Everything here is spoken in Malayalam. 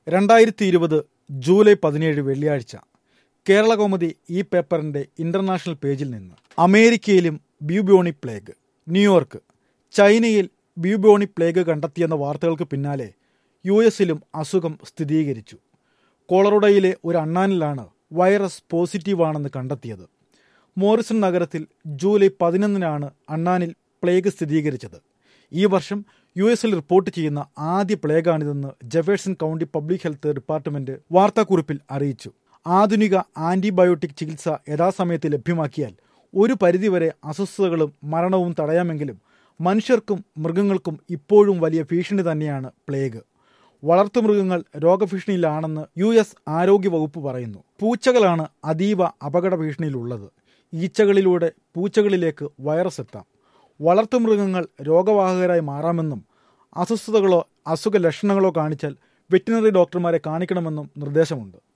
രണ്ടായിരത്തി ഇരുപത് ജൂലൈ പതിനേഴ് വെള്ളിയാഴ്ച കേരള കൗമുദി ഈ പേപ്പറിന്റെ ഇന്റർനാഷണൽ പേജിൽ നിന്ന് അമേരിക്കയിലും ബ്യൂബോണി പ്ലേഗ് ന്യൂയോർക്ക് ചൈനയിൽ ബ്യൂബോണി പ്ലേഗ് കണ്ടെത്തിയെന്ന വാർത്തകൾക്ക് പിന്നാലെ യു എസിലും അസുഖം സ്ഥിരീകരിച്ചു കോളറോഡയിലെ ഒരു അണ്ണാനിലാണ് വൈറസ് പോസിറ്റീവാണെന്ന് കണ്ടെത്തിയത് മോറിസൺ നഗരത്തിൽ ജൂലൈ പതിനൊന്നിനാണ് അണ്ണാനിൽ പ്ലേഗ് സ്ഥിരീകരിച്ചത് ഈ വർഷം യു എസിൽ റിപ്പോർട്ട് ചെയ്യുന്ന ആദ്യ പ്ലേഗാണിതെന്ന് Jefferson county public health department വാർത്താക്കുറിപ്പിൽ അറിയിച്ചു ആധുനിക ആന്റിബയോട്ടിക് ചികിത്സ യഥാസമയത്ത് ലഭ്യമാക്കിയാൽ ഒരു പരിധിവരെ അസ്വസ്ഥതകളും മരണവും തടയാമെങ്കിലും മനുഷ്യർക്കും മൃഗങ്ങൾക്കും ഇപ്പോഴും വലിയ ഭീഷണി തന്നെയാണ് പ്ലേഗ് വളർത്തുമൃഗങ്ങൾ രോഗഭീഷണിയിലാണെന്ന് യു എസ് ആരോഗ്യ വകുപ്പ് പറയുന്നു പൂച്ചകളാണ് അതീവ അപകട ഭീഷണിയിലുള്ളത് ഈച്ചകളിലൂടെ പൂച്ചകളിലേക്ക് വൈറസ് എത്താം വളർത്തുമൃഗങ്ങൾ രോഗവാഹകരായി മാറാമെന്നും അസ്വസ്ഥതകളോ അസുഖ ലക്ഷണങ്ങളോ കാണിച്ചാൽ വെറ്റിനറി ഡോക്ടർമാരെ കാണിക്കണമെന്നും നിർദ്ദേശമുണ്ട്